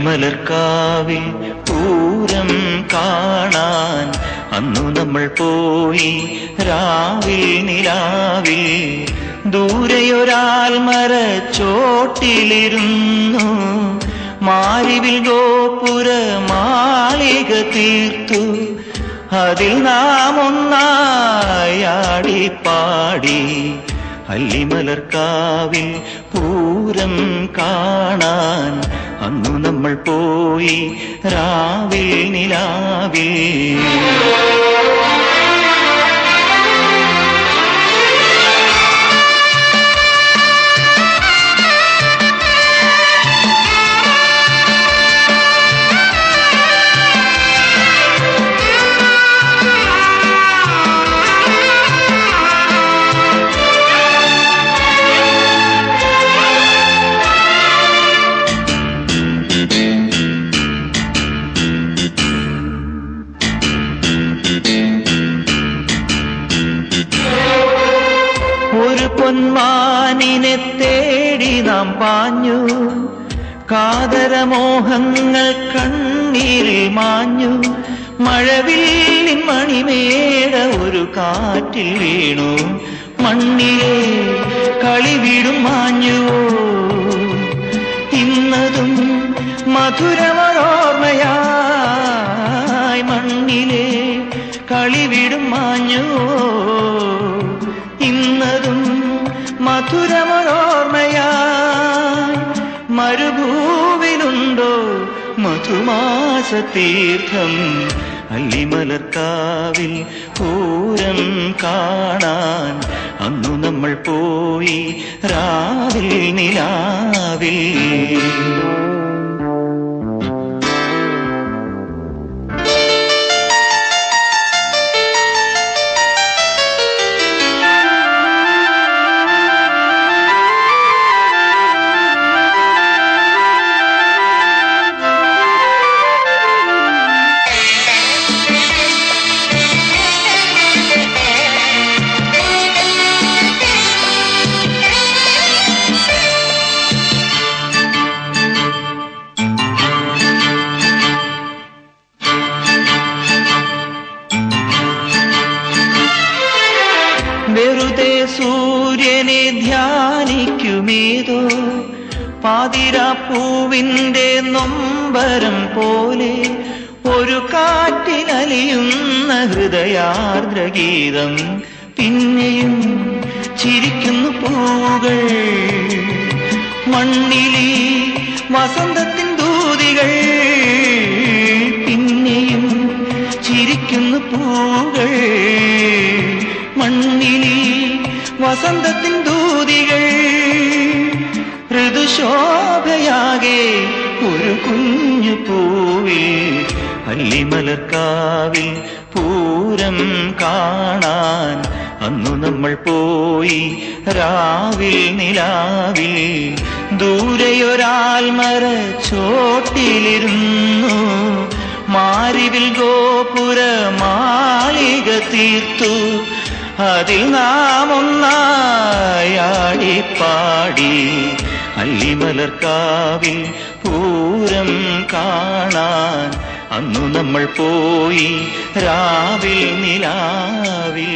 അല്ലിമലർക്കാവിൽ പൂരം കാണാൻ അന്നു നമ്മൾ പോയി രാവിൽ നിലാവിൽ ദൂരെയൊരാൽ മരച്ചോട്ടിലിരുന്നു മാരിവിൽ ഗോപുര മാളിക തീർത്തു അതിൽ നാം ഒന്നായാടി പാടി അല്ലിമലർക്കാവിൽ പൂരം കാണാൻ അന്നു നമ്മൾ പോയി രാവിൽ നിലാവിൽ ഒരു പൊന്മാനിനെ തേടി നാം പാഞ്ഞു കാതരമോഹങ്ങൾ കണ്ണീരിൽ മാഞ്ഞു മഴവില്ലിൻ മണിമേട ഒരു കാറ്റിൽ വീണു മണ്ണിലെ കളിവിടും മാഞ്ഞുവോ ഇന്നതും മധുരമോർമ്മയായി മണ്ണിലെ കളിവിടും മാഞ്ഞുവോ ഇന്നതും മധുരമോർമ്മയായി മരുഭൂവിലുണ്ടോ മധുമാസ തീർത്ഥം അല്ലിമലർക്കാവിൽ പൂരം കാണാൻ അന്നു നമ്മൾ പോയി രാവിൽ നിലാവിൽ വെറുതെ സൂര്യനെ ധ്യാനിക്കുമേതോ പാതിരാപ്പൂവിന്റെ നൊമ്പരം പോലെ ഒരു കാറ്റിലലിയുന്ന ഹൃദയാർദ്രഗീതം പിന്നെയും ചിരിക്കുന്നു പൂവുകൾ മണ്ണിലി വസന്തത്തിൻ ദൂതികൾ പിന്നെയും ചിരിക്കുന്നു പൂവുകൾ മണ്ണിലി വസന്തത്തിൻ ദൂതികൾ ഋതുശോഭയാകെ ഒരു കുഞ്ഞു പൂവിൽ അല്ലിമലർക്കാവിൽ പൂരം കാണാൻ അന്നു നമ്മൾ പോയി രാവിൽ നിലാവിൽ ദൂരെയൊരാൽ മരച്ചോട്ടിലിരുന്നു മാരിവിൽ ഗോപുര മാളിക തീർത്തു അതിൽ നാം ഒന്നായാടി പാടി അല്ലിമലർക്കാവിൽ പൂരം കാണാൻ അന്നു നമ്മൾ പോയി രാവിൽ നിലാവിൽ